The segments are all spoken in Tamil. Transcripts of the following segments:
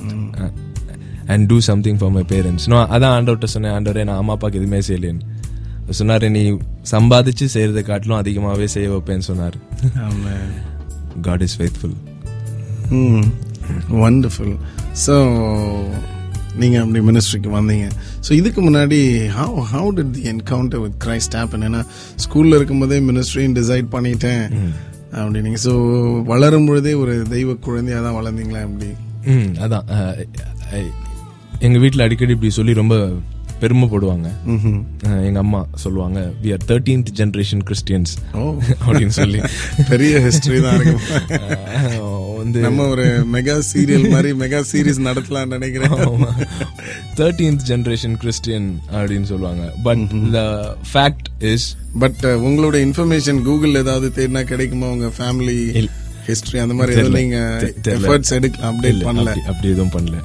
And do something for my parents நான் அதான் ஆண்டவர்கிட்ட சொன்னேன் ஆண்டவரே நான் அம்மா அப்பாவுக்கு எதுவுமே செய்யலேன்னு சொன்னார் நீ சம்பாதிச்சு செய்யறதை காட்டிலும் அதிகமாகவே செய்ய வைப்பேன்னு சொன்னார் ஆமாம் God is faithful wonderful so நீங்கள் அப்படி மினிஸ்ட்ரிக்கு வந்தீங்க ஸோ இதுக்கு முன்னாடி how how did the encounter with Christ happen ஏன்னா ஸ்கூலில் இருக்கும்போதே மினிஸ்ட்ரின்னு டிசைட் பண்ணிட்டேன் அப்படின்னீங்க ஸோ வளரும் பொழுதே ஒரு தெய்வ குழந்தையாக தான் வளர்ந்தீங்களா அப்படி ம் அதான் அஹ், அஹ், எங்க வீட்டில் அடிக்கடி இப்படி சொல்லி ரொம்ப பெருமைப்படுவாங்க ம்ஹும். அஹ், எங்க அம்மா சொல்லுவாங்க we are thirteenth generation Christians ஓ அப்படின்னு சொல்லி பெரிய ஹிஸ்டரி தான் இருக்கு அஹ், வந்து நம்ம ஒரு மெகா சீரியல் மாதிரி மெகா சீரிஸ் நடத்தலாம்னு நினைக்கிறேன் தேர்டீன்த் ஜென்ரேஷன் கிறிஸ்டியன் அப்படின்னு சொல்லுவாங்க but the fact is but உங்களோட இன்ஃபர்மேஷன் கூகுள் ஏதாவது தேடினா கிடைக்குமா உங்க ஃபேமிலி இல்ல. ஹிஸ்டரி அந்த மாதிரி எதுவும் நீங்க தெ- தெரியல. எஃபர்ட்ஸ் எடுக்க அப்டேட் பண்ணல அப்படி அப்படி எதுவும் பண்ணல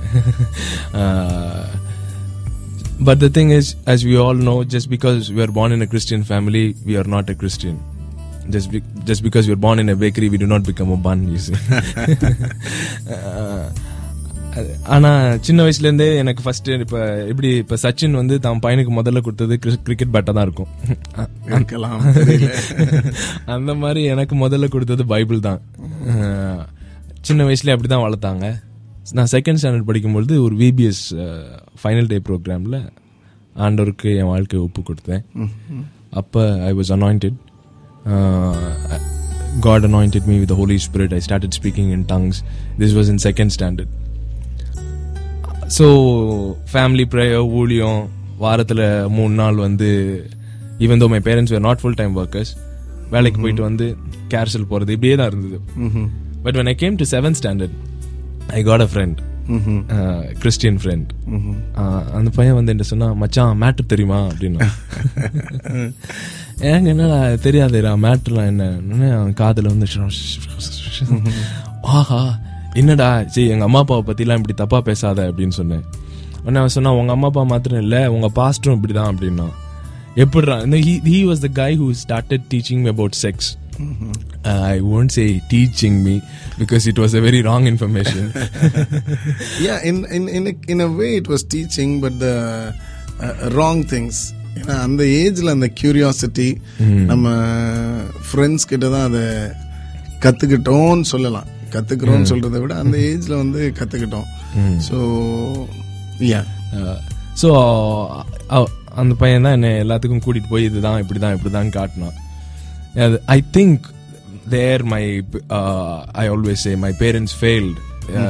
but the thing is as we all know just because we are born in a christian family we are not a christian just be, just because we are born in a bakery we do not become a bun you see Uh, ஆனா சின்ன வயசுல இருந்தே எனக்கு ஃபர்ஸ்ட் இப்ப எப்படி இப்ப சச்சின் வந்து தான் பையனுக்கு முதல்ல கொடுத்தது கிரிக்கெட் பேட்டா தான் இருக்கும் இருக்கலாம் தெரியல அந்த மாதிரி எனக்கு முதல்ல கொடுத்தது பைபிள் தான் அஹ், சின்ன வயசுல அப்படிதான் வளர்த்தாங்க நான் செகண்ட் ஸ்டாண்டர்ட் படிக்கும்பொழுது ஒரு விபிஎஸ் ஃபைனல் டே ப்ரோக்ராமில் ஆண்டவருக்கு என் வாழ்க்கையை ஒப்பு கொடுத்தேன் அப்போ I was anointed God anointed me with Holy Spirit I started speaking in tongues this was in second standard so family prayer ஊழியம் வாரத்தில் மூணு நாள் வந்து even though my parents were not full time workers வேலைக்கு போயிட்டு வந்து கேர்சல் போகிறது இப்படியே தான் இருந்தது but when I came to seventh standard I got a friend Christian friend அந்த பையன் வந்து என்ன சொன்னா மச்சான் மேட்ரு தெரியுமா அப்படின்னா ஏங்க என்னடா தெரியாதுடா மேட்ருலாம் என்ன அவன் காதுல வந்து ஆஹா என்னடா சரி எங்க அம்மா அப்பாவை பத்திலாம் இப்படி தப்பா பேசாத அப்படின்னு சொன்னேன் உடனே அவன் சொன்னா உங்க அம்மா அப்பா மாத்திரம் இல்ல உங்க பாஸ்டரும் இப்படிதான் அப்படின்னா எப்படிடா he was the guy who started teaching me about sex uh, I won't say teaching me because it was a very wrong information. yeah in in in a, in a way it was teaching but the uh, wrong things ஏன்னா அந்த ஏஜ்ல அந்த கியூரியாசிட்டி நம்ம ஃப்ரெண்ட்ஸ் கிட்ட தான் அதை கத்துக்கிட்டோம்னு சொல்லலாம் கத்துக்கிறோம்னு சொல்றதை விட அந்த ஏஜ்ல வந்து கத்துக்கிட்டோம் ஸோ யா ஸோ அந்த பையன் தான் என்னை எல்லாத்துக்கும் கூட்டிட்டு போய் இதுதான் இப்படிதான் இப்படிதான் காட்டினான் I think there my I always say my parents failed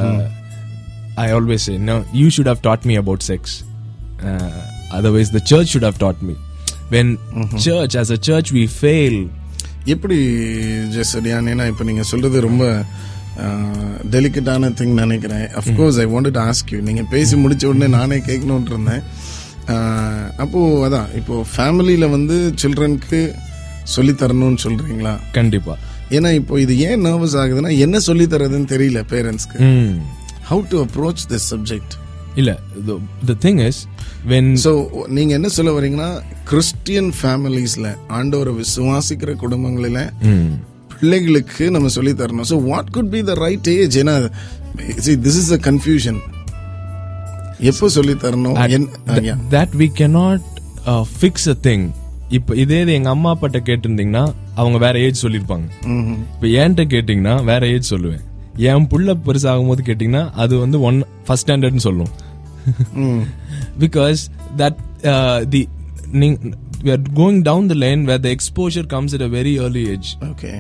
I always say no you should have taught me about sex otherwise the church should have taught me when church as a church we fail எப்படி ஜெசடியான் ஏன்னா இப்போ நீங்க சொல்றது ரொம்ப டெலிகேட்டான திங் நினைக்கிறேன் of course I want ask you நீங்க பேசி முடிச்ச உடனே நானே கேட்கணும்னு இருந்தேன் ஆஹ், அப்போ அதான் இப்போ ஃபேமிலியில வந்து சில்ட்ரனுக்கு சொல்லி தரணும்னு சொல்றீங்களா கண்டிப்பா ஏன்னா இப்போ இது ஏன் நர்வஸ் ஆகுதுன்னா என்ன சொல்லி தரதுன்னு தெரியல பேரண்ட்ஸ்க்கு hmm how to approach this subject இல்ல the thing is when so நீங்க என்ன சொல்ல வரீங்கன்னா கிறிஸ்டியன் ஃபேமிலிஸ்ல ஆண்டவரை விசுவாசிக்கிற குடும்பங்களில பிள்ளைகளுக்கு நம்ம சொல்லி தரணும் so what could be the right age ஏன்னா திஸ் இஸ் அ கன்ஃபியூஷன் எப்போ சொல்லி தரணும் என்- ஆ, yeah. That we cannot fix a thing இப்போ இதே இது எங்க அம்மா அப்பாட்ட கேட்டிருந்தீங்கன்னா அவங்க வேற ஏஜ் சொல்லியிருப்பாங்க ம்ஹும். இப்போ என்கிட்ட கேட்டிங்கன்னா வேற ஏஜ் சொல்லுவேன் என் புள்ள பெருசாகும் போது கேட்டிங்கன்னா அது வந்து ஒன் ஃபர்ஸ்ட் ஸ்டாண்டர்ட்னு சொல்லும் ம். பிகாஸ் தட் தி நீங் we are going down the lane where the exposure comes at a very early age okay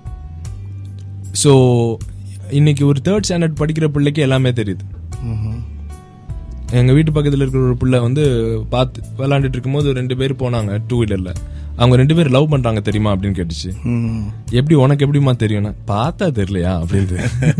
so இன்னைக்கு ஒரு தேர்ட் ஸ்டாண்டர்ட் படிக்கிற பிள்ளைக்கு எல்லாமே தெரியுது ம்ஹும். எங்க வீட்டு பக்கத்துல இருக்கிற ஒரு பிள்ளை வந்து பார்த்து விளையாண்டுட்டு இருக்கும்போது ரெண்டு பேர் போனாங்க டூ வீலர்ல அவங்க ரெண்டு பேர் லவ் பண்றாங்க தெரியுமா அப்படின்னு கேட்டுச்சு ம். எப்படி உனக்கு எப்படிமா தெரியும்னா பார்த்தா தெரியலையா அப்படின்ட்டு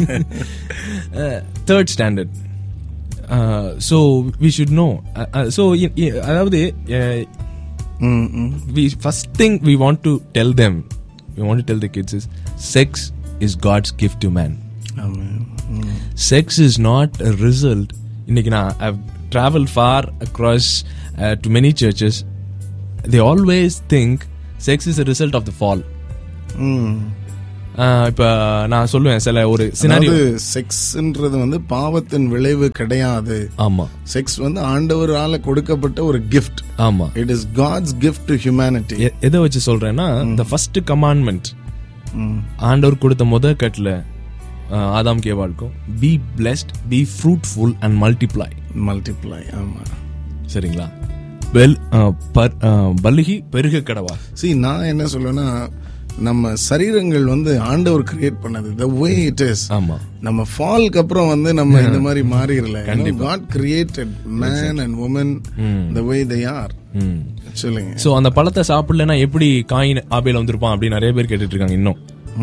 third standard so we should know so அதாவது ம், ம். we first thing we want to tell them we want to tell the kids is sex is god's gift to man ஆமென். ம். sex is not a result இன்னைக்கு நான் i've traveled far across uh, to many churches they always think sex is a result of the fall ம். ஆஹ் இப்ப நான் சொல்லுவேன் சில ஒரு சினாரியோ அதாவது செக்ஸ்ன்றது வந்து பாவத்தின் விளைவு கிடையாது ஆமா செக்ஸ் வந்து ஆண்டவரால கொடுக்கப்பட்ட ஒரு கிஃப்ட் ஆமா it is God's gift to humanity எ- எதை வச்சு சொல்றேன்னா இந்த ஃபர்ஸ்ட் கமாண்ட்மெண்ட் ஆண்டவர் கொடுத்த முத கட்டில் ஆதாம் கேவாளுக்கும் be blessed be fruitful and multiply multiply ஆமா சரிங்களா வெல் பல்லுகி பெருக கடவா see நான் என்ன சொல்லுவேன்னா நம்ம சரீரங்கள் வந்து ஆண்டவர் கிரியேட் பண்ணது the way it is ஆமா நம்ம ஃபால்க்கு அப்புறம் வந்து நம்ம இந்த மாதிரி மாறிடல God created man and woman the way they are ம் சொல்லுங்க ஸோ அந்த பழத்தை சாப்பிடலன்னா எப்படி காயின் ஆபேல வந்திருப்பான் அப்படின்னு நிறைய பேர் கேட்டுட்டு இருக்காங்க இன்னும்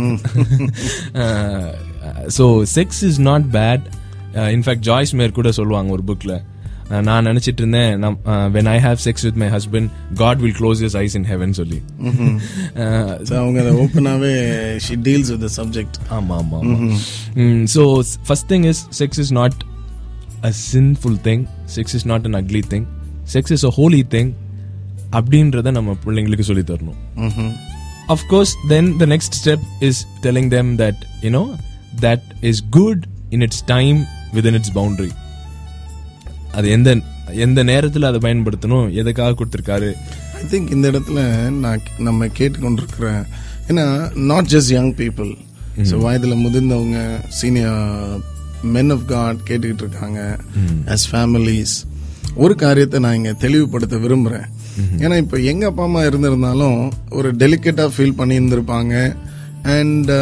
so sex is not bad in fact Joyce Meyer கூட சொல்லுவாங்க ஒரு புக்ல நான் நினைச்சிட்டு இருந்தேன் நம் when I have sex with my husband God will close his eyes in heaven சொல்லி அஹ், So அவங்க அதை ஓப்பனாவே she deals with the subject ஆமா ஆமா so first thing is sex is not a sinful thing sex is not an ugly thing sex is a holy thing அப்படின்றத நம்ம பிள்ளைங்களுக்கு சொல்லி தரணும் Mhm. of course then the next step is telling them that you know that is good in its time within its boundary அது எந்த எந்த நேரத்துல அதை பயன்படுத்தணும் எதுக்காக கொடுத்திருக்காரு ஐ திங்க் இந்த இடத்துல நான் நம்ம கேட்டுக்கொண்டிருக்கிறேன் ஏன்னா not just young people so வயதில் முதிர்ந்தவங்க சீனியர் மென் ஆஃப் காட் கேட்டுக்கிட்டு இருக்காங்க as ஃபேமிலிஸ் ஒரு காரியத்தை நான் இங்கே தெளிவுபடுத்த விரும்புகிறேன் ஏன்னா இப்போ எங்க அப்பா அம்மா இருந்திருந்தாலும் ஒரு டெலிகேட்டாக ஃபீல் பண்ணி இருந்திருப்பாங்க அண்ட்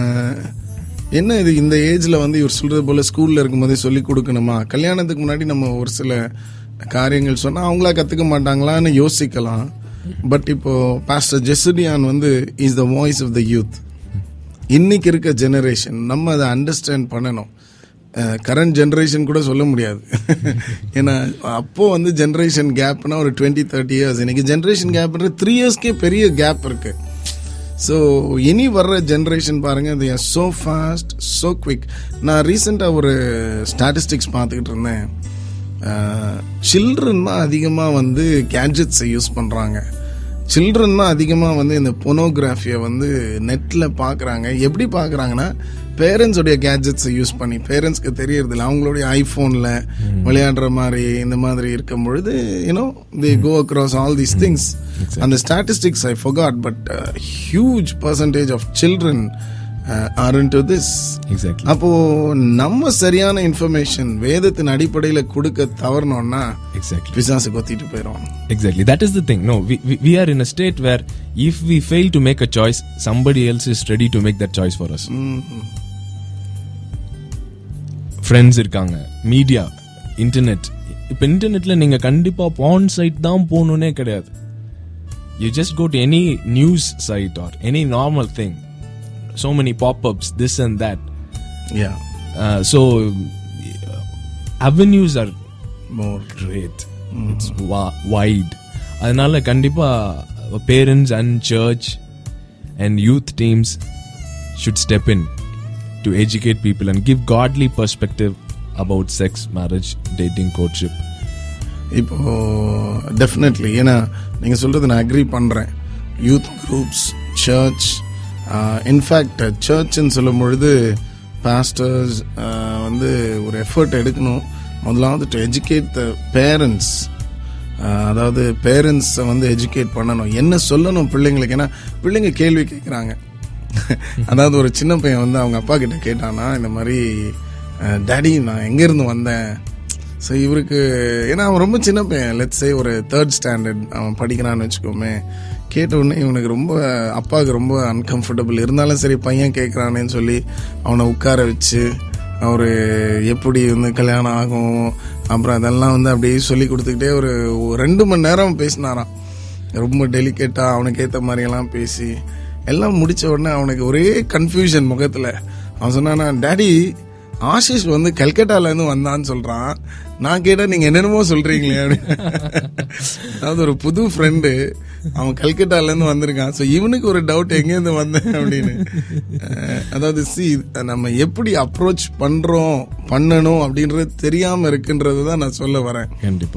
என்ன இது இந்த ஏஜ்ல வந்து இவர் சொல்றது போல ஸ்கூல்ல இருக்கும்போதே சொல்லி கொடுக்கணுமா கல்யாணத்துக்கு முன்னாடி நம்ம ஒரு சில காரியங்கள் சொன்னா அவங்களா கத்துக்க மாட்டாங்களான்னு யோசிக்கலாம் பட் இப்போ பாஸ்டர் ஜெசுடியான் வந்து is the voice of the youth இன்னைக்கு இருக்க ஜெனரேஷன் நம்ம அதை அண்டர்ஸ்டாண்ட் பண்ணணும் கரண்ட் ஜெனரேஷன் கூட சொல்ல முடியாது ஏன்னா அப்போ வந்து ஜெனரேஷன் கேப்னா ஒரு டுவெண்ட்டி தேர்ட்டி இயர்ஸ் இன்னைக்கு ஜெனரேஷன் கேப்ன்ற த்ரீ இயர்ஸ்க்கே பெரிய கேப் இருக்கு ஸோ இனி வர்ற ஜென்ரேஷன் பாருங்க இது ஸோ ஃபாஸ்ட் ஸோ குவிக் நான் ரீசெண்டாக ஒரு ஸ்டாட்டிஸ்டிக்ஸ் பார்த்துக்கிட்டு இருந்தேன் சில்ட்ரன் தான் அதிகமாக வந்து கேட்ஜெட்ஸை யூஸ் பண்ணுறாங்க சில்ட்ரன் தான் அதிகமாக வந்து இந்த பொனோகிராஃபியை வந்து நெட்டில் பார்க்குறாங்க எப்படி பார்க்குறாங்கன்னா பேரண்ட்ஸோடைய கேட்ஜெட்ஸை யூஸ் பண்ணி பேரண்ட்ஸ்க்கு தெரியறதில்ல அவங்களுடைய ஐஃபோனில் விளையாடுற மாதிரி இந்த மாதிரி இருக்கும் பொழுது you know the go across all these things அந்த statistics I forgot but huge percentage of children are into this exactly அப்போ நம்ம சரியான இன்ஃபர்மேஷன் வேதத்தின் அடிப்படையில் கொடுக்க தவறணும்னா எக்ஸாக்ட்லி பிசாசு கொத்திட்டு போயிடும் exactly that is the thing no we, we, we are in a state where if we fail to make a choice somebody else is ready to make that choice for us friends இருக்காங்க மீடியா இன்டர்நெட் இப்போ இன்டர்நெட்ல நீங்க கண்டிப்பா பான் சைட் தான் போகணுன்னே கிடையாது you just go to any news site or any normal thing so many pop-ups this and that yeah uh, so uh, avenues are more great it's wa- wide அதனால கண்டிப்பா parents and church and youth teams should step in to educate people and give godly perspective about sex marriage dating courtship இப்போ டெஃபினெட்லி ஏன்னா நீங்க சொல்றது நான் அக்ரி பண்றேன் யூத் குரூப்ஸ் சர்ச் இன்ஃபேக்ட் சர்ச்னு சொல்லும் பொழுது பாஸ்டர்ஸ் வந்து ஒரு எஃபர்ட் எடுக்கணும் முதலாவது டு எஜுகேட் த பேரண்ட்ஸ் அதாவது பேரண்ட்ஸை வந்து எஜுகேட் பண்ணணும் என்ன சொல்லணும் பிள்ளைங்களுக்கு ஏன்னா பிள்ளைங்க கேள்வி கேட்குறாங்க அதாவது ஒரு சின்ன பையன் வந்து அவங்க அப்பா கிட்ட கேட்டானா இந்த மாதிரி டேடி நான் எங்கேருந்து வந்தேன் ஸோ இவருக்கு ஏன்னா அவன் ரொம்ப சின்ன பையன் லெட்ஸ் சே ஒரு தேர்ட் ஸ்டாண்டர்ட் அவன் படிக்கிறான்னு வச்சுக்கோமே கேட்ட உடனே இவனுக்கு ரொம்ப அப்பாவுக்கு ரொம்ப அன்கம்ஃபர்டபுள் இருந்தாலும் சரி பையன் கேட்குறானேன்னு சொல்லி அவனை உட்கார வச்சு அவர் எப்படி வந்து கல்யாணம் ஆகும் அப்புறம் அதெல்லாம் வந்து அப்படியே சொல்லி கொடுத்துக்கிட்டே ஒரு ஒரு ரெண்டு மணி நேரம் பேசினாராம் ரொம்ப டெலிகேட்டாக அவனுக்கு ஏற்ற மாதிரியெல்லாம் பேசி எல்லாம் முடிச்ச உடனே அவனுக்கு ஒரே கன்ஃபியூஷன் முகத்தில் அவன் சொன்னானா டேடி ஆஷிஷ் வந்து கல்கட்டால இருந்து வந்தான்னு சொல்றான் நான் கேட்டா நீங்க என்னென்னமோ சொல்றீங்களே அப்படின்னு அதாவது ஒரு புது ஃப்ரெண்டு அவன் கல்கட்டால இருந்து வந்திருக்கான் ஸோ இவனுக்கு ஒரு டவுட் எங்கேருந்து வந்தேன் அப்படின்னு அஹ் அதாவது சி நம்ம எப்படி அப்ரோச் பண்றோம் பண்ணணும் அப்படின்றது தெரியாம இருக்குன்றது தான் நான் சொல்ல வரேன் கண்டிப்பா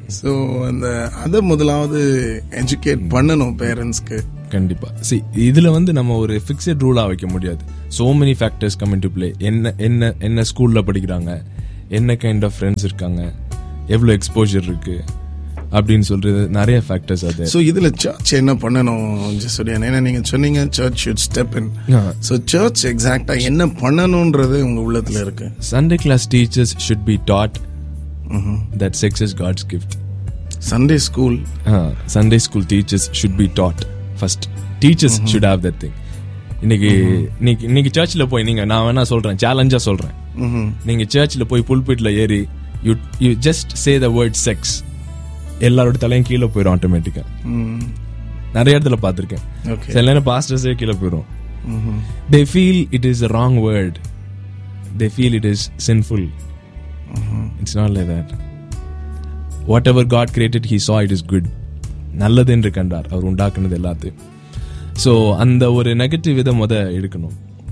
ஸோ அந்த அதை முதலாவது எஜுகேட் பண்ணணும் பேரண்ட்ஸ்க்கு கண்டிப்பா சி இதுல வந்து நம்ம ஒரு ஃபிக்ஸட் ரூலா வைக்க முடியாது so many factors come to play என்ன என்ன என்ன ஸ்கூல்ல படிக்கிறாங்க என்ன கைண்ட் ஆஃப் ஃப்ரெண்ட்ஸ் இருக்காங்க எவ்வளவு எக்ஸ்போஜர் இருக்கு அப்படின்னு சொல்றது நிறைய ஃபேக்டர்ஸ் அது ஸோ இதுல சர்ச் என்ன பண்ணணும் ஜெசுடியன் ஏன்னா நீங்க சொன்னீங்க church should step in so church எக்ஸாக்டா என்ன பண்ணணும்ன்றது உங்க உள்ளத்துல இருக்கு Sunday class teachers should be taught that sex is God's gift Sunday school Sunday school teachers should be taught first teachers should have that thing இன்னைக்கு இன்னைக்கு இன்னைக்கு சர்ச்சில் போய் நீங்க நான் வேணா சொல்றேன் சேலஞ்சா சொல்றேன் நீங்க சர்ச்சில் போய் புல்பிட்ல ஏறி you you just say the word sex எல்லாரோட தலையும் கீழே போயிடும் ஆட்டோமேட்டிக்கா நிறைய இடத்துல பார்த்துருக்கேன் ஓகே சில நேரம் பாஸ்டர்ஸே கீழே போயிடும் they feel it is wrong word they feel it is sinful it's not like that whatever God created he saw it is good நல்லது என்று கண்டார் அவர் உண்டாக்குனது எல்லாத்தையும் ஸோ அந்த ஒரு நெகட்டிவ் இதை முத எடுக்கணும்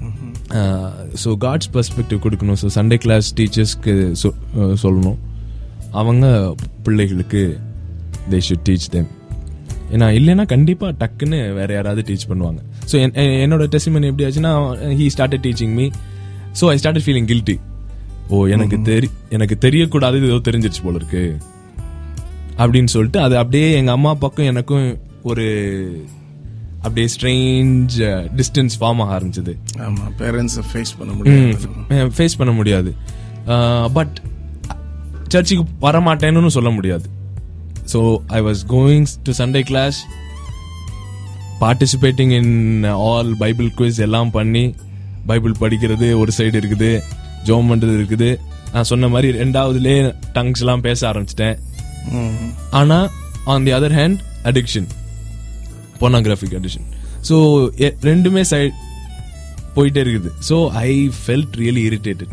ஸோ காட்ஸ் பெர்ஸ்பெக்டிவ் கொடுக்கணும் ஸோ சண்டே கிளாஸ் டீச்சர்ஸ்க்கு சொல்லணும் அவங்க பிள்ளைகளுக்கு தே ஷுட் டீச் தேம் ஏன்னா இல்லைன்னா கண்டிப்பா டக்குன்னு வேற யாராவது டீச் பண்ணுவாங்க ஸோ என்னோட டெஸ்டிமனி எப்படி ஆச்சுன்னா he started teaching me so I started feeling guilty oh எனக்கு தெரி எனக்கு தெரியக்கூடாது ஏதோ தெரிஞ்சிருச்சு போல இருக்கு அப்படின்னு சொல்லிட்டு அது அப்படியே எங்க அம்மா பக்கம் எனக்கும் ஒரு அப்படியே ஸ்ட்ரேஞ்ச் டிஸ்டன்ஸ் ஃபார்ம் ஆக ஆரம்பிச்சது ஆமா பேரண்ட்ஸை ஃபேஸ் பண்ண முடியாது ஃபேஸ் பண்ண முடியாது பட் சர்ச்சுக்கு வரமாட்டேன்னு சொல்ல முடியாது so I was going to Sunday class participating in all Bible quiz எல்லாம் பண்ணி பைபிள் படிக்கிறது ஒரு சைடு இருக்குது ஜோம் பண்றது இருக்குது நான் சொன்ன மாதிரி ரெண்டாவதுலேயே டங்ஸ் எல்லாம் பேச ஆரம்பிச்சிட்டேன் ம். ஆனா on the other hand addiction pornographic addiction so ரெண்டுமே சைட் போயிட்டே இருக்குது so I felt really irritated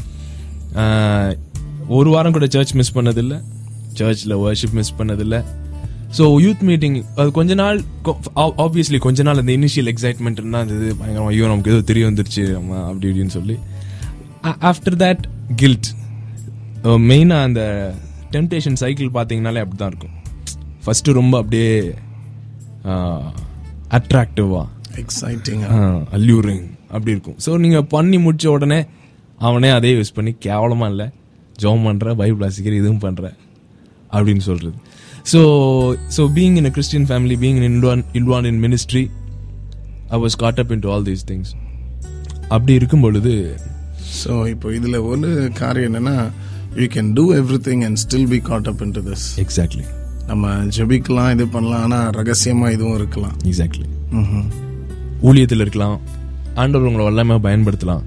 ஒரு வாரம் கூட சர்ச் மிஸ் பண்ணதில்லை சர்ச்சில் வர்ஷிப் மிஸ் பண்ணதில்லை ஸோ யூத் மீட்டிங் அது கொஞ்ச நாள் ஆப்வியஸ்லி கொஞ்ச நாள் அந்த இனிஷியல் எக்ஸைட்மெண்ட் இருந்தால் இருந்தது பயங்கரமா ஐயோ நமக்கு ஏதோ தெரிய வந்துருச்சு நம்ம அப்படி இப்படின்னு சொல்லி ஆஃப்டர் தட் கில்ட் மெயினாக அந்த டெம்டேஷன் சைக்கிள் பார்த்தீங்கனாலே அப்படி தான் இருக்கும் ஃபர்ஸ்ட் ரொம்ப அப்படியே அட்ராக்டிவா எக்ஸைட்டிங்கா அல்யூரிங் அப்படி இருக்கும் ஸோ நீங்கள் பண்ணி முடிச்ச உடனே அவனே அதே யூஸ் பண்ணி கேவலமா இல்லை ஜோம் பண்ற பைபிள் வாசிக்கிற இதுவும் பண்ற அப்படின்னு சொல்றது so so being in a Christian family being in இன்வான் இன்வான் in ministry I was God up in to all these things அப்படி இருக்கும் பொழுது ஸோ இப்போ இதுல ஒரு காரியம் என்னன்னா you can do every thing and still be caught up in into this exactly நம்ம ஜெபிக்கலாம் இது பண்ணலாம் ஆனா ரகசியமா இதுவும் இருக்கலாம் எக்ஸாக்ட்லி ம்ஹும். ஊழியத்தில் இருக்கலாம் ஆண்டவர் உங்களை வல்லமை பயன்படுத்தலாம்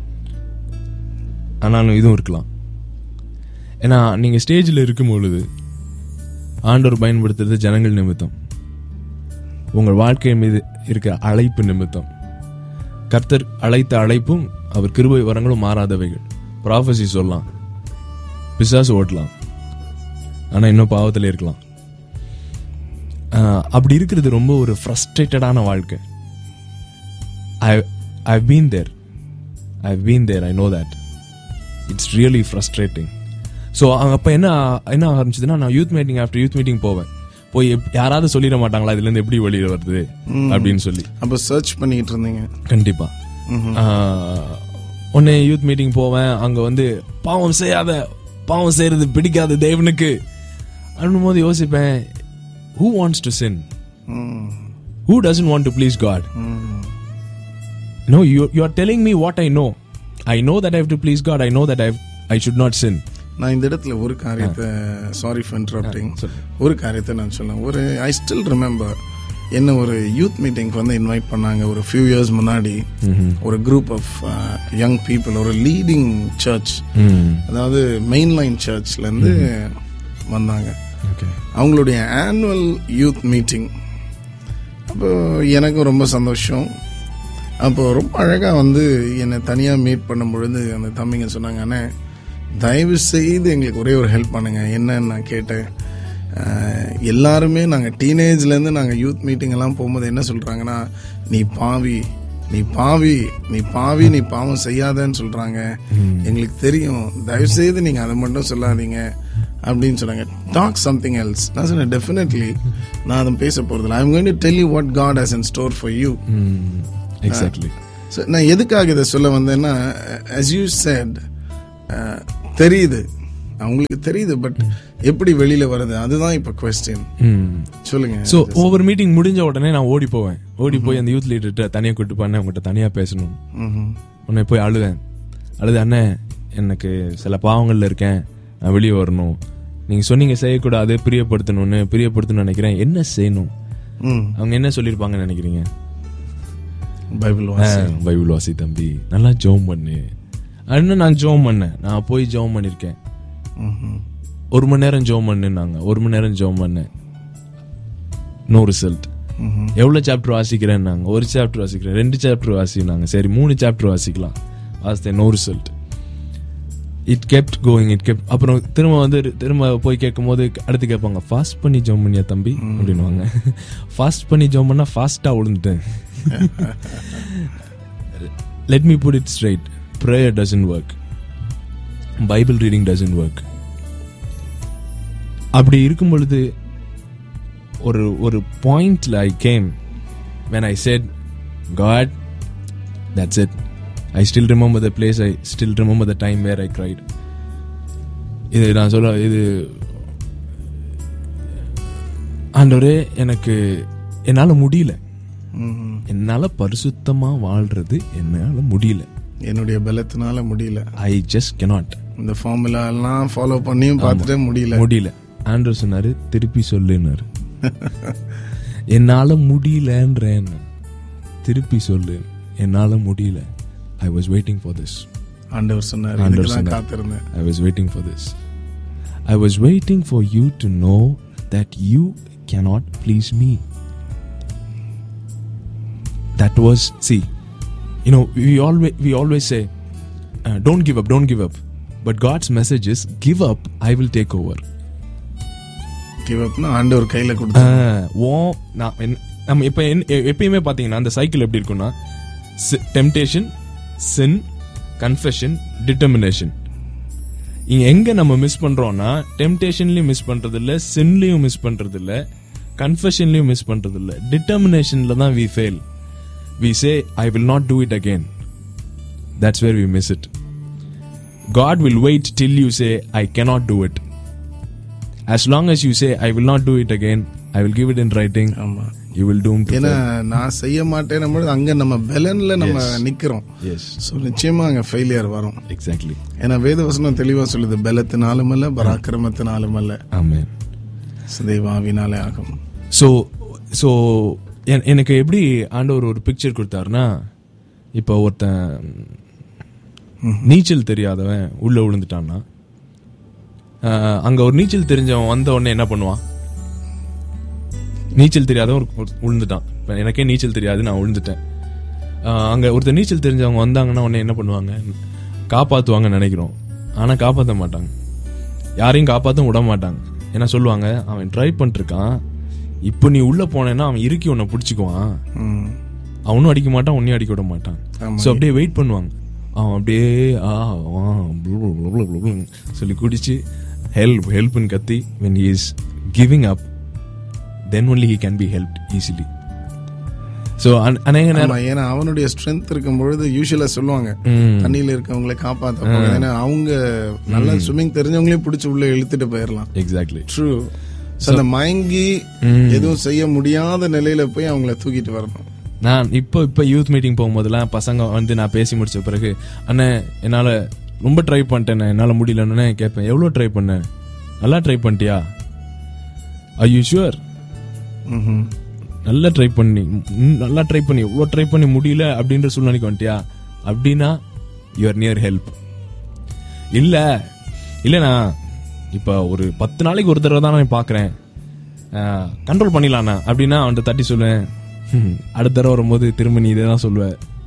ஆனாலும் இதுவும் இருக்கலாம் ஏன்னா நீங்க ஸ்டேஜில் இருக்கும் பொழுது ஆண்டவர் பயன்படுத்துறது ஜனங்கள் நிமித்தம் உங்கள் வாழ்க்கை மீது இருக்க அழைப்பு நிமித்தம் கர்த்தர் அழைத்த அழைப்பும் அவர் கிருபை வரங்களும் மாறாதவைகள் ப்ராஃபசி சொல்லலாம் பிசாசு ஓட்டலாம் ஆனா இன்னும் பாவத்தில் இருக்கலாம் ஆஹ் அப்படி இருக்கிறது ரொம்ப ஒரு ஃப்ரஸ்ட்ரேட்டடான வாழ்க்கை I I been there I been there I know that it's really frustrating so அப்போ என்ன என்ன ஆரம்பிச்சதுன்னா நான் youth meeting after youth meeting போவேன் போய் எப்- யாராவது சொல்லிட மாட்டாங்களா இதுல இருந்து எப்படி வெளியில வருது அப்படின்னு சொல்லி அப்போ சர்ச் பண்ணிட்டு இருந்தீங்க கண்டிப்பா உடனே யூத் மீட்டிங் போவேன் அங்க வந்து பாவம் செய்யாத பாவம் செய்யறது பிடிக்காத தேவனுக்கு அப்படின் போது யோசிப்பேன் ஹூ வாண்ட்ஸ் டு சின் ம். Who doesn't want to please God ம். No, you you are telling me what I know. I know that I have to please God. I know that I I should not sin. நான் இந்த இடத்துல ஒரு காரியத்தை சாரி ஃபார் இன்டரப்டிங் சொல்லு. ஒரு காரியத்தை நான் சொல்லேன் ஒரு ஐ ஸ்டில் ரிமெம்பர் என்ன ஒரு யூத் மீட்டிங்க்கு வந்து இன்வைட் பண்ணாங்க ஒரு ஃபியூ இயர்ஸ் முன்னாடி ஒரு குரூப் ஆஃப் யங் பீப்புள் ஒரு லீடிங் சர்ச் அதாவது மெயின் லைன் சர்ச்லேருந்து வந்தாங்க Okay. அவங்களுடைய ஆனுவல் யூத் மீட்டிங் அப்போ எனக்கும் ரொம்ப சந்தோஷம் அப்போ ரொம்ப அழகாக வந்து என்னை தனியாக மீட் பண்ணும் பொழுது அந்த தம்பிங்க சொன்னாங்க அண்ணே தயவு செய்து எங்களுக்கு ஒரே ஒரு ஹெல்ப் பண்ணுங்க என்னன்னு நான் கேட்டேன் அஹ், எல்லாருமே நாங்கள் டீனேஜ்லேருந்து நாங்கள் யூத் மீட்டிங் எல்லாம் போகும்போது என்ன சொல்கிறாங்கன்னா நீ பாவி நீ பாவி நீ பாவி நீ பாவம் செய்யாதன்னு சொல்கிறாங்க எங்களுக்கு தெரியும் தயவு செய்து நீங்கள் அதை மட்டும் சொல்லாதீங்க அப்படின்னு சொன்னாங்க டாக் சம்திங் எல்ஸ் நான் சொன்னேன் டெஃபினெட்லி நான் அதை பேச போகிறதில்ல I'm going to tell you what God has in store for you exactly so நான் எதுக்காக இதை சொல்ல வந்தேன்னா as you said uh, தெரியுது அவங்களுக்கு தெரியுது பட் எப்படி வெளியில வருது அதுதான் இப்ப கொஸ்டின் சொல்லுங்க ஸோ ஒவ்வொரு மீட்டிங் முடிஞ்ச உடனே நான் ஓடி போவேன் ஓடி போய் அந்த யூத் லீடர்கிட்ட தனியாக கூட்டு பண்ண உங்கள்கிட்ட தனியாக பேசணும் ம்ஹும். உடனே போய் அழுவேன் அழுது அண்ணே எனக்கு சில பாவங்கள்ல இருக்கேன் நான் வெளியே வரணும் நீங்க சொன்னீங்க செய்யக்கூடாது பிரியப்படுத்தணும்னு பிரியப்படுத்தணும்னு நினைக்கிறேன் என்ன செய்யணும் ம் அவங்க என்ன சொல்லியிருப்பாங்கன்னு நினைக்கிறீங்க பைபிள் ஆ, பைபிள் வாசி தம்பி நல்லா ஜோம் பண்ணு இன்னும் நான் ஜோம் பண்ணேன் நான் போய் ஜோம் பண்ணிருக்கேன் ஒரு மணி நேரம் ஜோம் பண்ணுனாங்க ஒரு மணி நேரம் ஜோம் பண்ணேன் நோ ரிசல்ட் எவ்வளவு சாப்டர் வாசிக்கிறேன்னாங்க ஒரு சாப்டர் வாசிக்கிறேன் ரெண்டு சாப்டர் வாசினாங்க சரி மூணு சாப்டர் வாசிக்கலாம் வாசித்தேன் no result it kept going it kept அப்புறம் திரும்ப வந்து திரும்ப போய் கேட்கும் போது அடுத்து கேட்பாங்க ஃபாஸ்ட் பண்ணி ஜோம் பண்ணியா தம்பி அப்படின்னுவாங்க ஃபாஸ்ட் பண்ணி ஜோம் பண்ணா ஃபாஸ்டா விழுந்துட்டேன் let me put it straight prayer doesn't work Bible reading doesn't work அப்படி இருக்கும் பொழுது ஒரு ஒரு பாயிண்ட்ல I came when I said God that's it I still remember the place I still remember the time where I cried இது நான் சொல்ல இது ஆண்டவரே எனக்கு என்னால முடியல என்னால பரிசுத்தமா வாழ்றது என்னால முடியல என்னுடைய பலத்தினால முடியல ஐ ஜஸ்ட் கெனாட் இந்த ஃபார்முலா எல்லாம் ஃபாலோ பண்ணியும் பார்த்துட்டே முடியல முடியல ஆண்டர் சொன்னாரு திருப்பி சொல்லுன்னாரு என்னால முடியலன்றேன் திருப்பி சொல்லு என்னால முடியல I was waiting for this ஆண்டவர் சொன்னார் ஆண்டவர் இதுக்கு தான் சொன்னார். காத்திருந்தேன் I was waiting for this. I was waiting for you to know that you cannot please me. That was see, you know, we always we always say, uh, "Don't give up, don't give up." But God's message is, "Give up, I will take over." Give அப்னா ஆண்டவர் கையில கொடுத்து ஆஹ், உன் நான் என்ன- நம்ம இப்ப என்ன- எ- எப்பயுமே பாத்தீங்கன்னா அந்த சைக்கிள் எப்படி இருக்கும்னா டெம்டேஷன் சின் கன்ஃபெஷன் டிட்டர்மினேஷன் இங்க எங்க நம்ம மிஸ் பண்றோம்னா டெம்டேஷன்லயும் மிஸ் பண்றது இல்ல சின்லயும் மிஸ் பண்றது இல்ல கன்ஃபெஷன்லயும் மிஸ் பண்றது இல்ல டிட்டர்மினேஷன்ல தான் we fail we say I will not do it again that's where we miss it God will wait till you say I cannot do it as long as you say i will not do it again i will give it in writing ஆமா you will doom to ஏன்னா நான் செய்ய மாட்டேன் பொழுது அங்க நம்ம பெலன்ல நம்ம நிக்கிறோம் yes ஸோ நிச்சயமா அங்க ஃபெயிலியர் வரும் exactly ஏன்னா வேதவசனம் தெளிவா சொல்லுது பலத்தினாலும் அல்ல பராக்கிரமத்தினாலும் அல்ல amen சிதைவாவினாலே ஆகும் ஸோ ஸோ எனக்கு எப்படி ஆண்டவர் ஒரு பிக்சர் கொடுத்தாருன்னா இப்போ ஒருத்தன் நீச்சல் தெரியாதவன் உள்ள விழுந்துட்டான்னா ஆஹ், அங்க ஒரு நீச்சல் தெரிஞ்சவன் வந்த உடனே என்ன பண்ணுவான் நீச்சல் தெரியாதவன் ஒரு- ஒரு விழுந்துட்டான் இப்ப எனக்கே நீச்சல் தெரியாது நான் விழுந்துட்டேன் ஆஹ், அங்க ஒருத்தர் நீச்சல் தெரிஞ்சவங்க வந்தாங்கன்னா உடனே என்ன பண்ணுவாங்க காப்பாத்துவாங்கன்னு நினைக்கிறோம் ஆனா காப்பாற்ற மாட்டாங்க யாரையும் காப்பாற்ற விட மாட்டாங்க என்ன சொல்லுவாங்க அவன் ட்ரை பண்ணிருக்கான் இப்போ நீ உள்ள போனேன்னா அவன் இறுக்கி உன்னை பிடிச்சிக்குவான் ம். அவனும் அடிக்க மாட்டான் உன்னையும் அடிக்க விட மாட்டான் ஆமா. ஸோ அப்படியே வெயிட் பண்ணுவாங்க அவன் அப்படியே ஆ ஆ, ப்ளு, ப்ளு, ப்ளு, ப்ளு, ப்ளு சொல்லி குடிச்சு ஹெல்ப் ஹெல்ப்னு கத்தி when he is giving up then only he can be help easily so அநேக நேரம் ஆமா ஏன்னா அவனுடைய ஸ்ட்ரென்த் இருக்கும் பொழுது யூஸ்வலா சொல்லுவாங்க ம், தண்ணியில இருக்கவங்களை காப்பாத்த போறாங்க. ஏன்னா அவங்க நல்லா ஸ்விம்மிங் தெரிஞ்சவங்களே பிடிச்சி உள்ள இழுத்துட்டு போயிடலாம் exactly ட்ரூ அந்த மயங்கி எதுவும் செய்ய முடியாத நிலையில போய் அவங்கள தூக்கிட்டு வரணும் நான் இப்போ இப்போ யூத் மீட்டிங் போகும்போதெல்லாம் பசங்க வந்து நான் பேசி முடிச்ச பிறகு அண்ணே என்னால் ரொம்ப ட்ரை பண்ணிட்டேன் என்னால் முடியலன்னு கேட்பேன் எவ்வளோ ட்ரை பண்ணேன் நல்லா ட்ரை பண்ணிட்டியா ஐ யூ ஷுவர் ம்ஹும். நல்லா ட்ரை பண்ணி ம், நல்லா ட்ரை பண்ணி இவ்வளோ ட்ரை பண்ணி முடியல அப்படின்ற சூழ்நிலைக்கு வந்துட்டியா அப்படின்னா யுவர் நியர் ஹெல்ப் இல்லை இல்லைண்ணா இப்போ ஒரு பத்து நாளைக்கு ஒரு தடவை தான் நான் பார்க்குறேன் கண்ட்ரோல் பண்ணிடலாண்ணா அப்படின்னா அவன்கிட்ட தட்டி சொல்லுவேன் "ஹம், அடுத்த தடவை வரும்போது திரும்ப நீ இதை தான் சொல்லுவ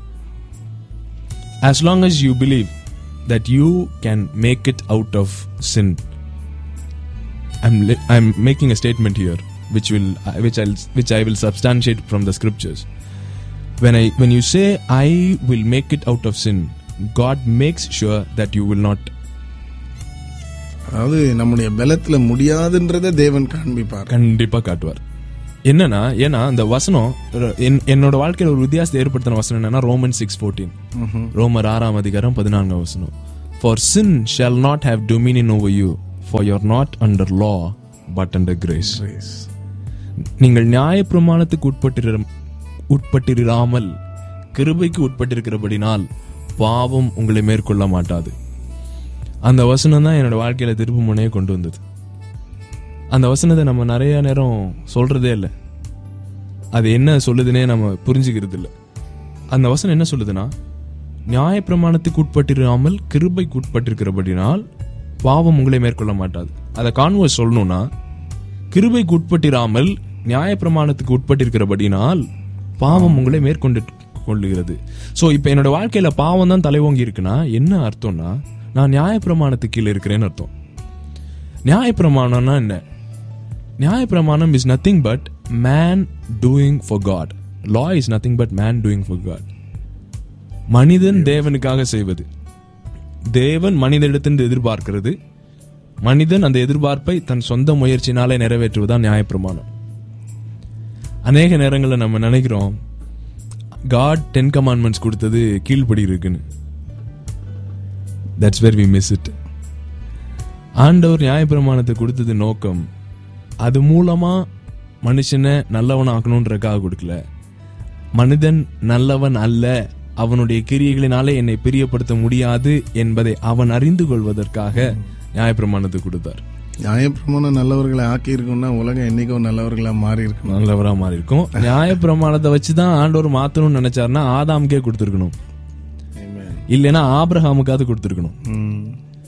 as long as you believe that you can make it out of sin i'm li- i'm making a statement here which will uh, which i'll which i will substantiate from the scriptures when i when you say i will make it out of sin god makes sure that you will not அதாவது நம்முடைய பலத்துல முடியாதுன்றதை தேவன் காண்பிப்பார் கண்டிப்பா காட்டுவார் என்னன்னா ஏன்னா அந்த வசனம் என்- என்னோட வாழ்க்கையில ஒரு வித்தியாசத்தை ஏற்படுத்தின வசனம் என்னன்னா ரோமன் சிக்ஸ் ஃபோர்டீன் ம்ஹும். ரோமர் ஆறாம் அதிகாரம் பதினான்காம் வசனம் for sin shall not have dominion over you for you're not under law but under grace Praise. நீங்கள் நியாயப்பிரமாணத்துக்கு உட்பட்டிரு உட்பட்டிராமல் கிருபைக்கு உட்பட்டிருக்கிறபடினால் பாவம் உங்களை மேற்கொள்ள மாட்டாது அந்த வசனம் தான் என்னோட வாழ்க்கையில திருப்பு முனையே கொண்டு வந்தது அந்த வசனத்தை நம்ம நிறைய நேரம் சொல்றதே இல்லை அது என்ன சொல்லுதுன்னே நம்ம புரிஞ்சுக்கிறது இல்லை அந்த வசனம் என்ன சொல்லுதுன்னா நியாயப்பிரமாணத்துக்கு உட்பட்டிராமல் கிருபைக்கு உட்பட்டிருக்கிறபடினால் பாவம் உங்களை மேற்கொள்ள மாட்டாது அதை கான்வர்ஸ் சொல்லணும்னா கிருபைக்கு உட்பட்டிராமல் நியாயப்பிரமாணத்துக்கு உட்பட்டிருக்கிறபடினால் பாவம் உங்களை மேற்கொண்டு கொள்ளுகிறது சோ இப்போ என்னோட வாழ்க்கையில பாவம் தான் தலைவோங்கி இருக்குன்னா என்ன அர்த்தம்னா நான் நியாயப்பிரமாணத்துக்கு கீழே இருக்கிறேன்னு அர்த்தம் நியாயப்பிரமாணம்னா என்ன நியாயப்பிரமாணம் is nothing but man doing for God law is nothing but man doing for God மனிதன் தேவனுக்காக செய்வது தேவன் மனிதனிடத்திலிருந்து எதிர்பார்க்கிறது மனிதன் அந்த எதிர்பார்ப்பை தன் சொந்த முயற்சினாலே நிறைவேற்றுவதுதான் நியாயப்பிரமாணம் அநேக நேரங்களில் நம்ம நினைக்கிறோம் காட் டென் கமாண்ட்மெண்ட்ஸ் கொடுத்தது கீழ்ப்படி இருக்குன்னு that's where we miss it ஆண்டவர் நியாயப்பிரமாணத்தை கொடுத்தது நோக்கம் அது மூலமா மனுஷனை நல்லவன் ஆக்கணுன்றக்காக கொடுக்கல மனிதன் நல்லவன் அல்ல அவனுடைய கிரியைகளினாலே என்னை பிரியப்படுத்த முடியாது என்பதை அவன் அறிந்து கொள்வதற்காக நியாயப்பிரமாணத்தை கொடுத்தார் நியாயப்பிரமாணம் நல்லவர்களை ஆக்கி இருக்கும்னா உலகம் என்னைக்கோ நல்லவர்களா மாறி இருக்கணும் நல்லவரா மாறி இருக்கும் நியாயப்பிரமாணத்தை வச்சுதான் ஆண்டவர் மாத்தணும்னு நினைச்சாருன்னா ஆதாமுக்கே கொடுத்துருக்கணும் Amen. இல்லைன்னா ஆபிரஹாமுக்காவது கொடுத்துருக்கணும் ம்.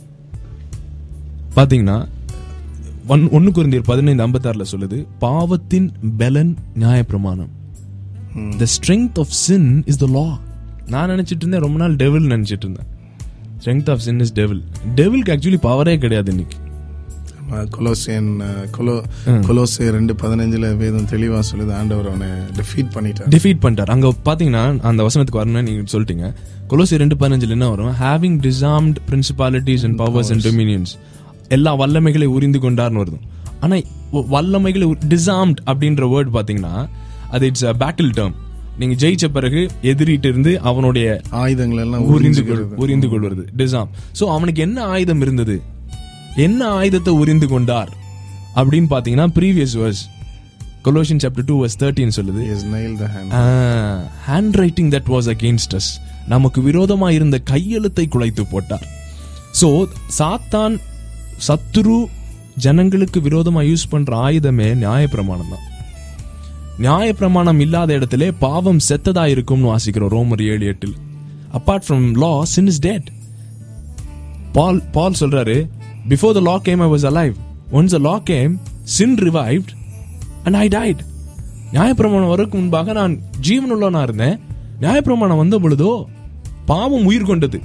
பாத்தீங்கன்னா ஒன் ஒன்னு குருந்தியர் பதினைந்து ஐம்பத்தாறுல சொல்லுது பாவத்தின் பலன் நியாயப்பிரமாணம் ம். The strength of sin is the law நான் நினைச்சிட்டு இருந்தேன் ரொம்ப நாள் டெவில் நினைச்சிட்டு இருந்தேன் strength of sin is devil டெவிலுக்கு ஆக்சுவலி பவரே கிடையாது இன்னைக்கு ஆமா, கொலோசியன் அஹ், கொலோ கொலோசே ரெண்டு பதினஞ்சுல வேதம் தெளிவா சொல்லுது ஆண்டவர் அவனை டிஃபீட் பண்ணிட்டார் டிஃபீட் பண்ணிட்டார் அங்க பாத்தீங்கன்னா அந்த வசனத்துக்கு வரணும்னு நீங்க சொல்லிட்டீங்க கொலோசி ரெண்டு பதினஞ்சுல என்ன வரும் having disarmed principalities and powers and dominions எல்லா வல்லமைகளை உரிந்து கொண்டார்னு வருது ஆனா வ- வல்லமைகளை டிசார்ம்ட் அப்படின்ற வேர்ட் பாத்தீங்கன்னா அது இட்ஸ் பேட்டில் டேர்ம் நீங்க ஜெயிச்ச பிறகு எதிரிட்டு இருந்து அவனுடைய ஆயுதங்கள் எல்லாம் உரிந்து கொள் உறிஞ்சுகிறது. உரிந்து கொள்வது டிசாம் சோ அவனுக்கு என்ன ஆயுதம் இருந்தது என்ன ஆயுதத்தை உரிந்து கொண்டார் அப்படின்னு பாத்தீங்கன்னா previous verse Colossian chapter two verse thirteen சொல்லுது He has nailed the hand. Handwriting that was against us நமக்கு விரோதமா இருந்த கையெழுத்தை குலைத்து போட்டார் சோ சாத்தான் சத்துரு ஜனங்களுக்கு விரோதமா யூஸ் பண்ற ஆயுதமே நியாயப்பிரமாணம் தான் நியாயப்பிரமாணம் இல்லாத இடத்திலே பாவம் செத்ததா இருக்கும்னு வாசிக்கிறோம் ரோமர் ஏழு எட்டில் apart from law sin is dead Paul Paul சொல்றாரு before the law came I was alive once the law came sin revived and I died நியாயப்பிரமாணம் வரக்கு முன்பாக நான் ஜீவனுள்ளவனா இருந்தேன் நியாயப்பிரமாணம் வந்த பொழுதோ பாவம் உயிர் கொண்டது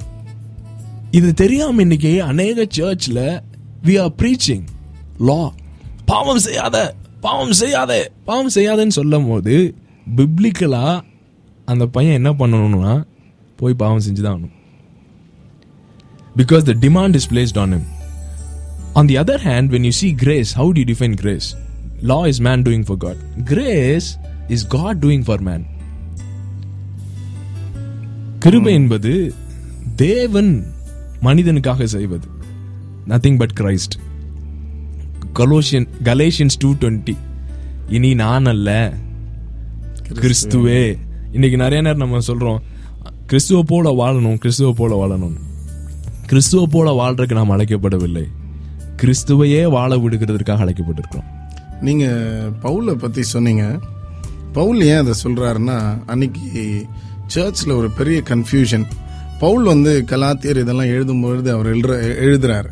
இது தெரியாம இன்னைக்கு அநேக சர்ச்ல வி ஆர் ப்ரீச்சிங் லா பாவம் செய்யாத பாவம் செய்யாத பாவம் செய்யாதன்னு சொல்லும் போது பிப்ளிக்கலா அந்த பையன் என்ன பண்ணணும்னா போய் பாவம் செஞ்சுதான் ஆகணும் because the demand is placed on him. On the other hand, when you see grace, how do you define grace? Law is man doing for God. Grace is God doing for man. கிருபை என்பது தேவன் மனிதனுக்காக செய்வது nothing but Christ Colossian Galatians two twenty இனி நான் அல்ல கிறிஸ்துவே இன்னைக்கு நிறைய நேரம் நம்ம சொல்றோம் கிறிஸ்துவ போல வாழணும் கிறிஸ்துவ போல வாழணும் கிறிஸ்துவ போல வாழ்றதுக்கு நாம் அழைக்கப்படவில்லை கிறிஸ்துவையே வாழ விடுகிறதற்காக அழைக்கப்பட்டிருக்கிறோம் நீங்க பவுலை பத்தி சொன்னீங்க பவுல் ஏன் அதை சொல்றாருன்னா அன்னைக்கு சர்ச்ல ஒரு பெரிய கன்ஃபியூஷன் பவுல் வந்து கலாத்தியர் இதெல்லாம் எழுதும்பொழுது அவர் எழுற எழுதுறாரு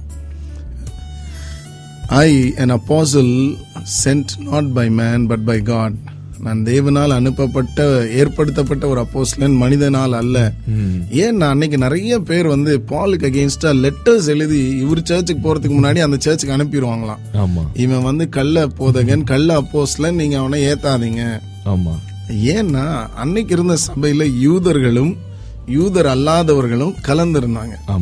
ஐ an apostle sent not by man but by God நான் தேவனால் அனுப்பப்பட்ட ஏற்படுத்தப்பட்ட ஒரு அப்போஸ்லன் மனிதனால் அல்ல ஏன் அன்னைக்கு நிறைய பேர் வந்து பாலுக்கு அகேன்ஸ்டா லெட்டர்ஸ் எழுதி இவர் சர்ச்சுக்கு போறதுக்கு முன்னாடி அந்த சர்ச்சுக்கு அனுப்பிடுவாங்களாம் ஆமா இவன் வந்து கள்ள போதகன் கள்ள அப்போஸ்லன் நீங்க அவனை ஏத்தாதீங்க ஆமா ஏன்னா அன்னைக்கு இருந்த சபையில யூதர்களும் யூதர் அல்லாதவர்களும் கலந்திருந்தாங்க ஆமா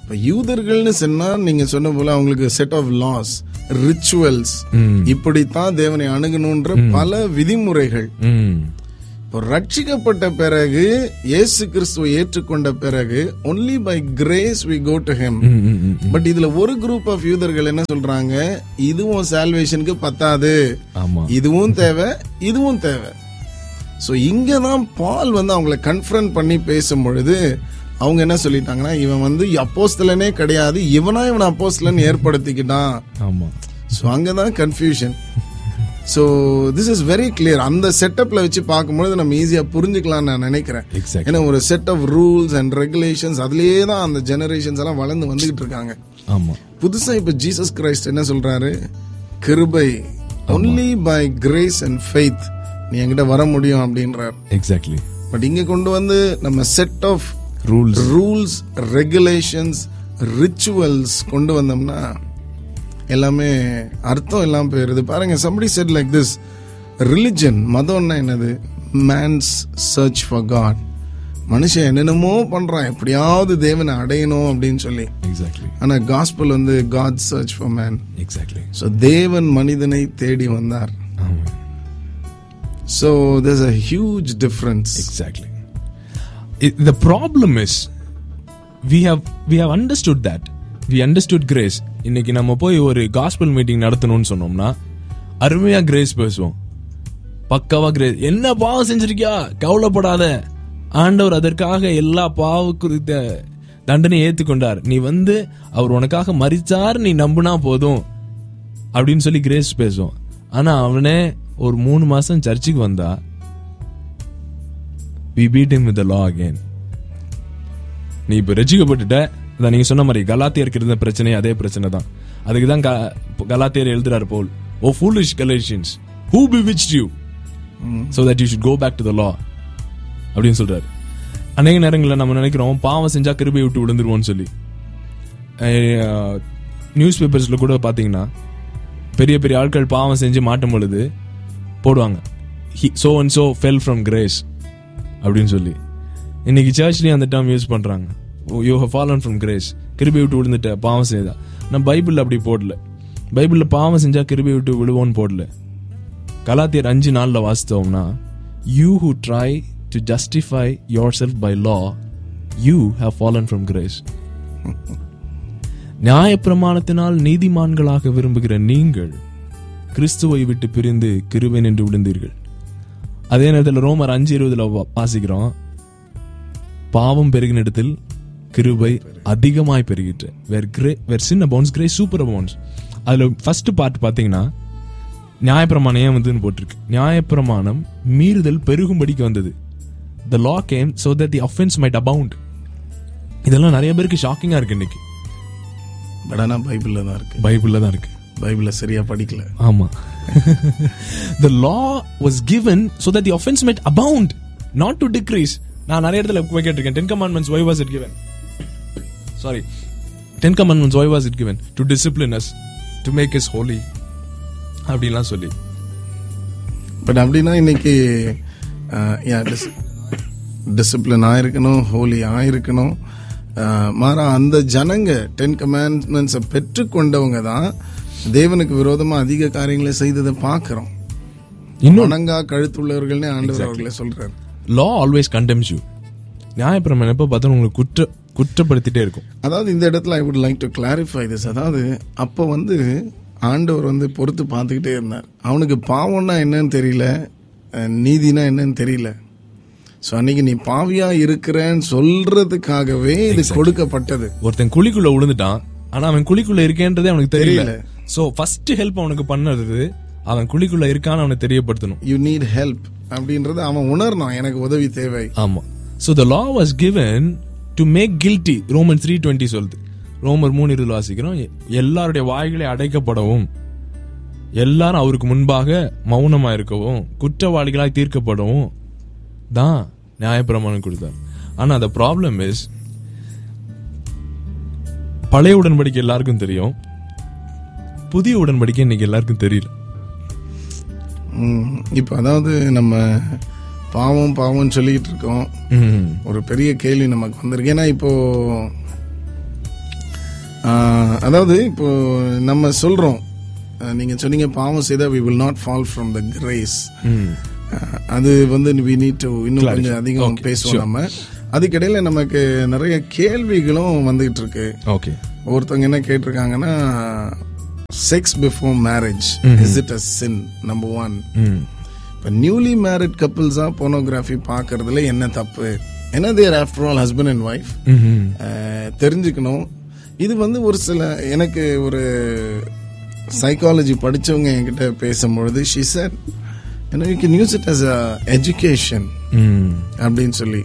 இப்ப யூதர்கள்னு சொன்னா நீங்க சொன்ன போல அவங்களுக்கு செட் ஆஃப் லாஸ் ரிச்சுவல்ஸ் ம் இப்படித்தான் தேவனை அணுகணுன்ற பல விதிமுறைகள் ம் இப்போ ரட்சிக்கப்பட்ட பிறகு இயேசு கிறிஸ்துவை ஏற்றுக்கொண்ட பிறகு only by grace we go to him ம், ம், ம். பட் இதுல ஒரு குரூப் ஆஃப் யூதர்கள் என்ன சொல்றாங்க இதுவும் சால்வேஷனுக்கு பத்தாது ஆமா இதுவும் தேவை இதுவும் தேவை ஸோ இங்கே தான் பால் வந்து அவங்கள கன்ஃபரன்ட் பண்ணி பேசும் பொழுது அவங்க என்ன சொல்லிட்டாங்கன்னா இவன் வந்து அப்போஸ்தலனே கிடையாது இவனா இவன் அப்போஸ்தலன் ஏற்படுத்திக்கிட்டான் ஆமா ஸோ அங்கே தான் confusion so this is very clear அந்த செட்டப்பில் வச்சு பார்க்கும்பொழுது நம்ம ஈஸியாக புரிஞ்சுக்கலாம்னு நான் நினைக்கிறேன் எக்ஸாக்ட் ஏன்னா ஒரு set of rules and regulations அதுலேயே தான் அந்த ஜெனரேஷன்ஸ் எல்லாம் வளர்ந்து வந்துகிட்டு இருக்காங்க ஆமா புதுசா இப்ப ஜீசஸ் கிரைஸ்ட் என்ன சொல்றாரு கிருபை only by grace and faith நீ என்கிட்ட வர முடியும் அப்படின்றார் எக்ஸாக்ட்லி பட் இங்க கொண்டு வந்து நம்ம set of rules rules regulations rituals கொண்டு வந்தோம்னா எல்லாமே அர்த்தம் இல்லாம போயிருது பாருங்க somebody said like this religion மதம்னா என்னது மேன்ஸ் சர்ச் ஃபார் காட் மனுஷன் என்னென்னமோ பண்றான் எப்படியாவது தேவனை அடையணும் அப்படின்னு சொல்லி எக்ஸாக்ட்லி ஆனா காஸ்பல் வந்து God search for man exactly so தேவன் மனிதனை தேடி வந்தார் ஆமா so there's a huge difference Exactly. It, the problem is we have we have understood that. We understood grace. இன்னைக்கு நம்ம போய் ஒரு காஸ்பல் மீட்டிங் நடத்தணும்னு சொன்னோம்னா அருமையா கிரேஸ் பேசுவோம் பக்காவா கிரேஸ் என்ன பாவம் செஞ்சிருக்கியா கவலைப்படாத ஆண்டவர் அதற்காக எல்லா பாவ குறித்த தண்டனை ஏத்துக்கொண்டார் நீ வந்து அவர் உனக்காக மறிச்சார் நீ நம்புனா போதும் அப்படின்னு சொல்லி கிரேஸ் பேசுவோம் ஆனா அவனே ஒரு மூணு மாசம் சர்ச்சுக்கு வந்தா we beat him with the law again நீ இப்ப ரசிக்கப்பட்டுட்ட அதான் நீங்க சொன்ன மாதிரி கலாத்தியருக்கு இருந்த பிரச்சனை அதே பிரச்சனை தான் அதுக்கு தான் க- கலாத்தியர் எழுதுறாரு Paul O foolish Galatians who bewitched you so that you should go back to the law அப்படின்னு சொல்றாரு அநேக நேரங்களில் நம்ம நினைக்கிறோம் பாவம் செஞ்சா கிருபை விட்டு விழுந்துருவோம்னு சொல்லி நியூஸ் பேப்பர்ஸ்ல கூட பாத்தீங்கன்னா பெரிய பெரிய ஆட்கள் பாவம் செஞ்சு மாட்டும் பொழுது போடுவாங்க so and so fell from grace அப்படின்னு சொல்லி இன்னைக்கு சர்ச்லயும் அந்த டேர்ம் யூஸ் பண்றாங்க you have fallen from grace கிருபை விட்டு விழுந்துட்ட பாவம் செய்தா நான் பைபிள்ல அப்படி போடல பைபிள்ல பாவம் செஞ்சா கிருபை விட்டு விழுவோன்னு போடல கலாத்தியர் அஞ்சு நாள்ல வாசித்தோம்னா you who try to justify yourself by law you have fallen from grace நியாயப்பிரமாணத்தினால் நீதிமான்களாக விரும்புகிற நீங்கள் கிறிஸ்துவை விட்டு பிரிந்து கிருபை நின்று விழுந்தீர்கள் அதே நேரத்தில் ரோமர் அஞ்சு இருபதுல வா- வாசிக்கிறோம் பாவம் பெருகின இடத்தில் கிருபை அதிகமாய் பெருகிட்டு வேர் கிரே வேர் சின்ன பவுன்ஸ் கிரே சூப்பர் பவுன்ஸ் அதுல ஃபர்ஸ்ட் பார்ட் பாத்தீங்கன்னா நியாயப்பிரமாணம் ஏன் வந்துன்னு போட்டிருக்கு நியாயப்பிரமாணம் மீறுதல் பெருகும்படிக்கு வந்தது the law came so that the offense might abound இதெல்லாம் நிறைய பேருக்கு ஷாக்கிங்கா இருக்கு இன்னைக்கு பட் ஆனா பைபிள்ல தான் இருக்கு பைபிள்ல தான் இருக்கு பைபிள சரியா படிக்கல ஆமா the law was given so that the offense might abound not to decrease நான் நிறைய இடத்துல போய் கேட்டிருக்கேன் ten commandments why was it given sorry ten commandments why was it given to discipline us to make us holy அப்படின்லாம் சொல்லி பட் அப்படின்னா இன்னைக்கு டிசிப்ளின் ஆயிருக்கணும் ஹோலி ஆயிருக்கணும் அஹ், மாறா அந்த ஜனங்க டென் கமாண்ட்மெண்ட்ஸை பெற்றுக்கொண்டவங்க தான் தேவனுக்கு விரோதமா அதிக காரியங்களை செய்ததை பார்க்கிறோம் இன்னும் வணங்கா கழுத்துள்ளவர்கள்னே ஆண்டவர் அவர்களை சொல்றாரு law always condemns you நியாயப்பிரமாணம் எப்போ பார்த்தா உங்களுக்கு குற்ற குற்றப்படுத்திட்டே இருக்கும் அதாவது இந்த இடத்துல I would like to clarify this அதாவது அப்போ வந்து ஆண்டவர் வந்து பொறுத்து பார்த்துக்கிட்டே இருந்தார் அவனுக்கு பாவம்னா என்னன்னு தெரியல அஹ், நீதினா என்னன்னு தெரியல ஸோ அன்னைக்கு நீ பாவியா இருக்கிறேன்னு சொல்றதுக்காகவே இது கொடுக்கப்பட்டது ஒருத்தன் குழிக்குள்ள விழுந்துட்டான் ஆனா அவன் குழிக்குள்ள இருக்கேன்றதே அவனுக்கு தெரியல தெரியல. சோ ஃபர்ஸ்ட் ஹெல்ப் அவனுக்கு பண்ணது அவன் குழிக்குள்ள இருக்கான்னு அவனுக்கு தெரியப்படுத்தணும் யூ நீட் ஹெல்ப் அப்படின்றது அவன் உணரணும் எனக்கு உதவி தேவை ஆமா so the law was given to make guilty Roman three twenty சொல்லுது ரோமர் மூணு இருபது வாசிக்கிறோம் எ- எல்லாருடைய வாய்களை அடைக்கப்படவும் எல்லாரும் அவருக்கு முன்பாக மௌனமா இருக்கவும் குற்றவாளிகளாய் தீர்க்கப்படவும் தான் நியாயப்பிரமாணம் கொடுத்தார் ஆனா the ப்ராப்ளம் இஸ் பழைய உடன்படிக்கை எல்லாருக்கும் தெரியும் புதிய உடன்படிக்கை இன்னைக்கு எல்லாருக்கும் தெரியல ம், இப்போ அதாவது நம்ம பாவம் பாவம்னு சொல்லிட்டு இருக்கோம் ம். ஒரு பெரிய கேள்வி நமக்கு வந்திருக்கு ஏன்னா இப்போ ஆஹ், அதாவது இப்போ நம்ம சொல்றோம் அஹ், நீங்க சொன்னீங்க பாவம் செய்தா we will not fall from the grace ம் அஹ், அது வந்து we need to இன்னும் கொஞ்சம் அதிகம் Okay, பேசுவோம் sure. நம்ம அதுக்கிடையில நமக்கு நிறைய கேள்விகளும் வந்துகிட்டு இருக்கு ஓகே ஒருத்தவங்க என்ன கேட்டிருக்காங்கன்னா sex before marriage is it a sin number one ம் இப்போ நியூலி மேரிட் கப்புள்ஸா போனோகிராஃபி பார்க்கறதுல என்ன தப்பு ஏன்னா they're after all husband and wife ம் தெரிஞ்சுக்கணும் இது வந்து ஒரு சில எனக்கு ஒரு சைக்காலஜி படிச்சவங்க என்கிட்ட பேசும்பொழுது she said you know you can use it as a education ம் அப்படின்னு சொல்லி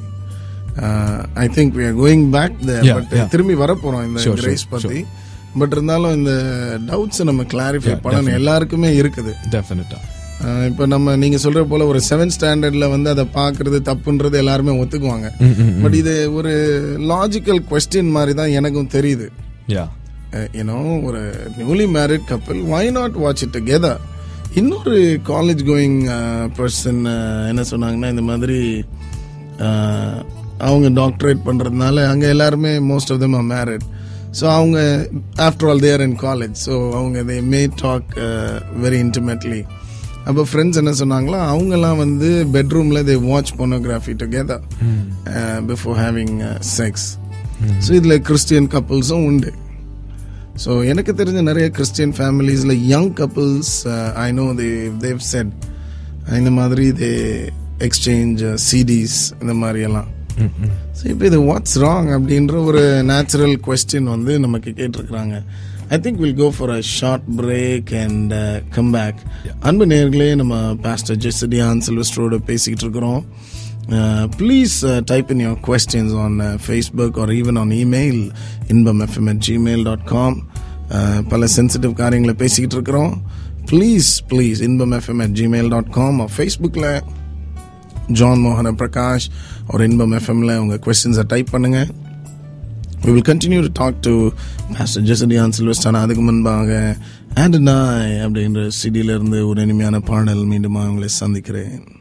I think we are going back there Yeah, but yeah. திரும்பி வரப்போறோம் இந்த Sure, sure, கிரேஸ் பத்தி பட் இருந்தாலும் இந்த டவுட்ஸ் நம்ம கிளாரிஃபை Yeah, பண்ணணும் எல்லாருக்குமே இருக்குது டெஃபினட்டா அஹ் இப்போ நம்ம நீங்க சொல்ற போல ஒரு செவன்த் ஸ்டாண்டர்ட்ல வந்து அதை பார்க்கிறது தப்புன்றது எல்லாருமே ஒத்துக்குவாங்க ம் ம் பட் இது ஒரு லாஜிக்கல் கொஸ்டின் மாதிரி தான் எனக்கும் தெரியுது யா யூனோ ஒரு newly married couple why not watch it together இன்னொரு காலேஜ் கோயிங் பர்சன் என்ன சொன்னாங்கன்னா இந்த மாதிரி அஹ், அவங்க டாக்டரேட் பண்ணுறதுனால அங்கே எல்லாருமே most of them are married so அவங்க after all they're in college so அவங்க they may talk very intimately அப்போ ஃப்ரெண்ட்ஸ் என்ன சொன்னாங்களா அவங்கெல்லாம் வந்து பெட்ரூமில் they watch pornography together before having sex so இதில் கிறிஸ்டியன் கப்புள்ஸும் உண்டு ஸோ எனக்கு தெரிஞ்ச நிறைய கிறிஸ்டியன் ஃபேமிலிஸில் young couples I know they they've said இந்த மாதிரி தே எக்ஸ்சேஞ்ச் சிடிஸ் இந்த மாதிரியெல்லாம் ம் ம் ஸோ இப்போ இது வாட்ஸ் ராங் அப்படின்ற ஒரு நேச்சுரல் கொஸ்டின் வந்து நமக்கு கேட்டிருக்கிறாங்க I think will go for a short break and come back அன்பு நேர்களே நம்ம பாஸ்டர் ஜெசடியான் சில்வஸ்டரோட பேசிக்கிட்டு இருக்கிறோம் please type in your questions on Facebook or even on email Inbam FM at Gmail dot com பல சென்சிட்டிவ் காரியங்களை பேசிக்கிட்டு இருக்கிறோம் please please Inbam FM at Gmail dot com ஃபேஸ்புக்கில் ஜான் மோகன பிரகாஷ் ஒரு இன்பம் எஃப்எம்ல உங்க கொஸ்டின்ஸை டைப் பண்ணுங்க we will continue to talk to Pastor Jesadiyan சில்வஸ்டானா அதுக்கு முன்பாக and நாய் அப்படின்ற சிடியில இருந்து ஒரு இனிமையான பாடல் மீண்டும் உங்களை சந்திக்கிறேன்